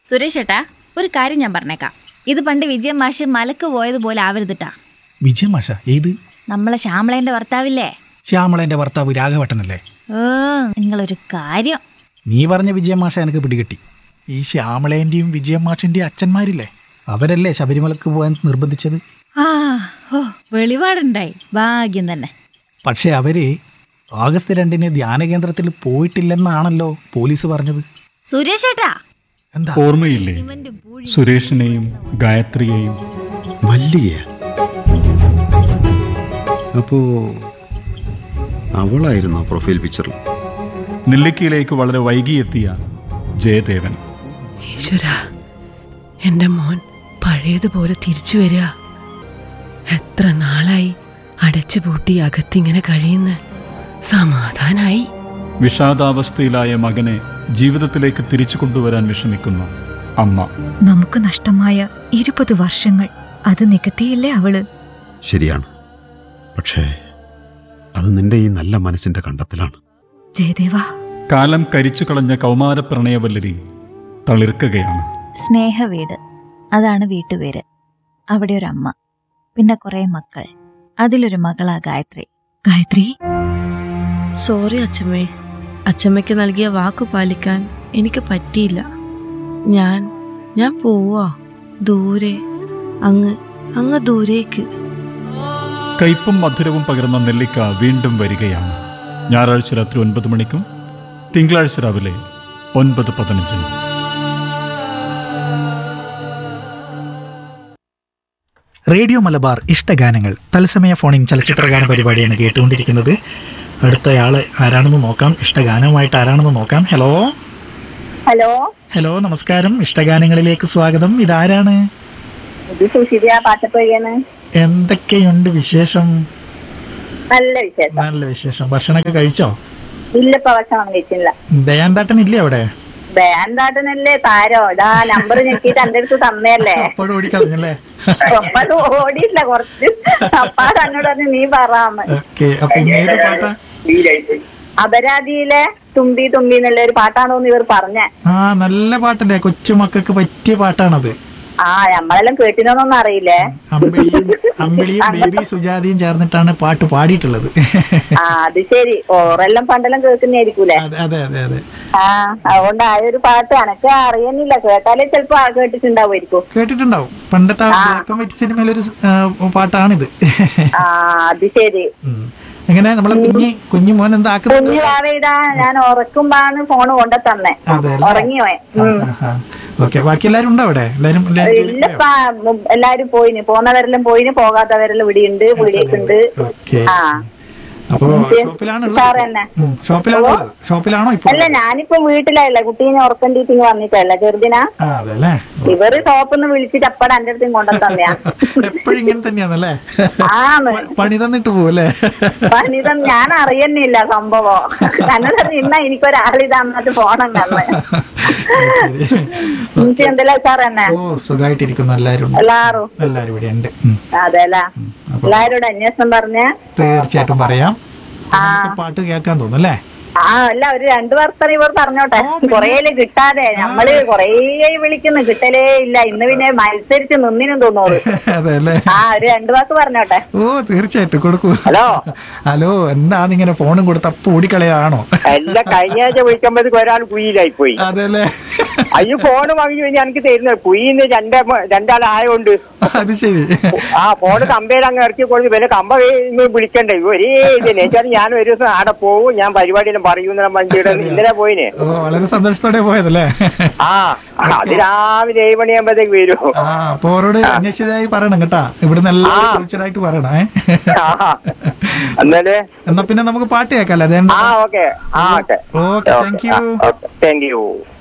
സുരേഷ് ഏട്ടാ ഒരു കാര്യം ഞാൻ പറഞ്ഞേക്കാം ഇത് പണ്ട് വിജയം മാഷ് മലക്ക് പോയതുപോലെ ആവരുതിട്ടാ വിജയമാഷ ഏത് നമ്മളെ ശ്യാമളേന്റെ ഭർത്താവില്ലേ ശ്യാമളന്റെ ഭർത്താവ് രാഘവട്ടനല്ലേ ഏ നിങ്ങളൊരു കാര്യം നീ പറഞ്ഞ വിജയമാഷ എനിക്ക് പിടികിട്ടി ഈ ശ്യാമളേന്റെയും വിജയമാഷിന്റെയും അച്ഛന്മാരില്ലേ അവരല്ലേ ശബരിമലക്ക് പോകാൻ നിർബന്ധിച്ചത് ആ ഓ വെളിപാടുണ്ടായി ഭാഗ്യം തന്നെ പക്ഷെ അവര് ആഗസ്റ്റ് രണ്ടിന് ധ്യാന കേന്ദ്രത്തിൽ പോയിട്ടില്ലെന്നാണല്ലോ പോലീസ് പറഞ്ഞത് സുരേഷ് ഏട്ടാ എന്താ ഓർമ്മയില്ലേ സുരേഷിനെയും ഗായത്രിയെയും മല്ലിക അപ്പോ അവളായിരുന്നോ പ്രൊഫൈൽ പിക്ചറിൽ നെല്ലിക്കയിലേക്ക് വളരെ വൈകിയെത്തിയ ജയദേവൻ ഈശ്വര എൻ്റെ മോൻ പഴയതുപോലെ തിരിച്ചു വരിക എത്ര നാളായി അടച്ചുപൂട്ടി അകത്തിങ്ങനെ കഴിയുന്ന സമാധാനായി വിഷാദാവസ്ഥയിലായ മകനെ ജീവിതത്തിലേക്ക് തിരിച്ചു കൊണ്ടുവരാൻ വിഷമിക്കുന്ന അമ്മ നമുക്ക് നഷ്ടമായ ഇരുപത് വർഷങ്ങൾ അത് നികത്തിയില്ലേ അവള് ശരിയാണ് പക്ഷേ അത് നിന്റെ ഈ നല്ല മനസ്സിന്റെ കണ്ടെത്തലാണ് ജയദേവ കാലം കരിച്ചു കളഞ്ഞ കൗമാര പ്രണയവല്ലരി തളിർക്കുകയാണ് സ്നേഹവീട് അതാണ് വീട്ടുപേര് അവിടെ ഒരു അമ്മ പിന്നെ കുറെ മക്കൾ അതിലൊരു മകളാ ഗായത്രി ഗായത്രി സോറി അച്ഛമ്മേ അച്ഛമ്മയ്ക്ക് നൽകിയ വാക്ക് പാലിക്കാൻ എനിക്ക് പറ്റിയില്ല ഞാൻ ഞാൻ പോവാ ദൂരെ അങ്ങ് അങ്ങ് ദൂരേക്ക് കയ്പും മധുരവും പകർന്ന നെല്ലിക്ക വീണ്ടും വരികയാണ് ഞായറാഴ്ച രാത്രി ഒൻപത് മണിക്കും തിങ്കളാഴ്ച രാവിലെ ഒൻപത് പതിനഞ്ചിനും റേഡിയോ മലബാർ ഇഷ്ടഗാനങ്ങൾ തത്സമയ ഫോണിൻ ചലച്ചിത്രഗാന പരിപാടിയാണ് കേട്ടുകൊണ്ടിരിക്കുന്നത് അടുത്തയാള് ആരാണെന്ന് നോക്കാം ഇഷ്ടഗാനവുമായിട്ട് ആരാണെന്ന് നോക്കാം ഹലോ ഹലോ ഹലോ നമസ്കാരം ഇഷ്ടഗാനങ്ങളിലേക്ക് സ്വാഗതം ഇതാരാണ് ഇത് സുഷിത പാട്ടപ്പൊഴിയാണ് എന്തൊക്കെയുണ്ട് വിശേഷം നല്ല വിശേഷം നല്ല വിശേഷം ഭക്ഷണമൊക്കെ കഴിച്ചോ ഇല്ലപ്പ ഭക്ഷണം കഴിച്ചില്ല ദയാന്തട്ടൻ ഇല്ലേ അവിടെ ബാൻഡാട്ടനല്ലേ താരോ ഇതാ നമ്പർ ഞെക്കിട്ട് എന്റെ അടുത്ത് തന്നേല്ലേ അപ്പോഴും ഓടിക്കളഞ്ഞല്ലേ ഒപ്പത് ഓടിയില്ല കുറച്ച് അപ്പാട് എന്നോട് പറഞ്ഞു നീ പറയാന്ന് ഓക്കെ അപ്പൊ ഇന്ന് ഏത് പാട്ടാ അപരാധിയിലെ തുമ്പി തുമ്പി എന്നുള്ള ഒരു പാട്ടാണോന്ന് ഇവർ പറഞ്ഞേ ആ നല്ല പാട്ടല്ലേ കൊച്ചുമക്കൾക്ക് പറ്റിയ പാട്ടാണത് ആ നമ്മളെല്ലാം കേട്ടിനോന്നൊന്നും അറിയില്ലേ അമ്പിളിയും അമ്പിളിയും ബേബി സുജാതയും ചേർന്നിട്ടാണ് പാട്ട് പാടിയിട്ടുള്ളത് ആ അത് ശരി ഓറെല്ലാം പണ്ടെല്ലാം കേൾക്കുന്നതായിരിക്കൂലേ അതെ അതെ അതെ അതെ ആ അതുകൊണ്ട് ആ ഒരു പാട്ട് എനക്ക് അറിയുന്നില്ല കേട്ടാലേ ചിലപ്പോ ആ കേട്ടിട്ടുണ്ടാവുമായിരിക്കും കേട്ടിട്ടുണ്ടാവും പണ്ടത്തെ ആ ബ്ലാക്ക് ആൻഡ് വൈറ്റ് സിനിമയിലൊരു സ്- ആ, പാട്ടാണിത് ആ അത് ശരി ഉം. എങ്ങനെ നമ്മളെ കുഞ്ഞി കുഞ്ഞു മോൻ എന്താ ആക്കുന്നത് കുഞ്ഞു വാവയിടാ ഞാൻ ഉറക്കുമ്പാണ് ഫോണ് കൊണ്ട തന്നെ അതെ ഉറങ്ങിയോ ഓക്കെ ബാക്കി എല്ലാരും ഉണ്ടോ അവിടെ എല്ലാരും എല്ലാരും ജോലിക്ക് പോയോ? ഇല്ലപ്പാ ഉം, എല്ലാരും പോയിന് പോന്നവരെല്ലാം പോയിന് പോകാത്തവരെല്ലാം ഇവിടെയുണ്ട് ഇവിടെയൊക്കെയുണ്ട് ഓക്കെ ആ അപ്പൊ എനിക്ക് ഷോപ്പിലാണുള്ളത് സാറ് തന്നെ. ഉം, ഷോപ്പിലാണുള്ളത് ഷോപ്പിലാണോ ഇപ്പൊ അല്ല ഞാനിപ്പോ വീട്ടിലല്ല കുട്ടീനെ ഉറക്കണ്ടിട്ട് ഇങ്ങ് വന്നിട്ടല്ല ചെറുതിനാ ആ അതെ അല്ലേ ഇവര് ഷോപ്പിന്ന് വിളിച്ചിട്ട് അപ്പടെ എന്റെ അടുത്തും കൊണ്ടു തന്നെയാ എപ്പോഴും ഇങ്ങനെ തന്നെയാണല്ലേ ആന്ന് പണി തന്നിട്ട് പോവല്ലേ പണിതം ഞാൻ അറിയുന്നില്ല സംഭവം എന്നോട് ഇന്ന എനിക്കൊരാളിതാന്നിട്ട് പോണം കന്ന് ശരി എനിക്ക് എന്തെല്ലാം സാർ തന്നെ ഓ സുഖമായിട്ടിരിക്കുന്നു എല്ലാരും ഉണ്ട്. എല്ലാരും എല്ലാരും ഇവിടെ ഉണ്ട് ഉം. അതെല്ല അപ്പൊ എല്ലാരോടും അന്വേഷണം പറഞ്ഞ തീർച്ചയായിട്ടും പറയാം നമുക്ക് പാട്ട് കേൾക്കാൻ തോന്നും അല്ലേ ആ അല്ല ഒരു രണ്ടു വർഷം ഇവർ പറഞ്ഞോട്ടെ കൊറേല് കിട്ടാതെ നമ്മള് കൊറേ വിളിക്കുന്നു കിട്ടലേ ഇല്ല ഇന്ന് പിന്നെ മത്സരിച്ച് നിന്നിനും തോന്നുന്നു അതെ അല്ലേ ആ ഒരു രണ്ടു വാക്ക് പറഞ്ഞോട്ടെ ഓ തീർച്ചയായിട്ടും കൊടുക്കൂ ഹലോ ഹലോ എന്താന്ന് ഇങ്ങനെ ഫോണും കൊടുത്ത് അപ്പൊ ഓടിക്കളയാണോ എല്ലാം കഴിഞ്ഞ ആഴ്ച വിളിക്കുമ്പോഴത്തേക്ക് ഒരാൾ കുയിലായി പോയി അതെ അല്ലേ അയ്യോ ഫോണ് വാങ്ങി കഴിഞ്ഞാൽ എനിക്ക് തരുന്നത് കുയിന്ന് രണ്ട രണ്ടാളായോണ്ട് അത് ശരി ആ ഫോണ് കമ്പയിൽ അങ്ങ് ഇറക്കി കൊടുത്ത് പിന്നെ കമ്പ ഇന്ന് വിളിക്കണ്ടേ ഒരേ ഇതിനെ വെച്ചാൽ ഞാൻ ഒരു ദിവസം ആടെ പോവും ഞാൻ പരിപാടിയെല്ലാം പറയൂന്ന വണ്ടിയുടെ ഇന്നലെ പോയിന് ഓ വളരെ സന്തോഷത്തോടെ പോയതല്ലേ ആ അത് രാവിലെ ഏഴ് മണിയാകുമ്പോഴത്തേക്ക് വരും ആ അപ്പൊ അവരോട് അന്വേഷിച്ചതായി പറയണം കേട്ടാ ഇവിടുന്ന് എല്ലാം വിളിച്ചതായിട്ട് പറയണേ ആ എന്നാലേ എന്നാ പിന്നെ നമുക്ക് പാട്ട് കേൾക്കാല്ലേ അതെ ആ ഓക്കെ ആ okay okay thank you thank U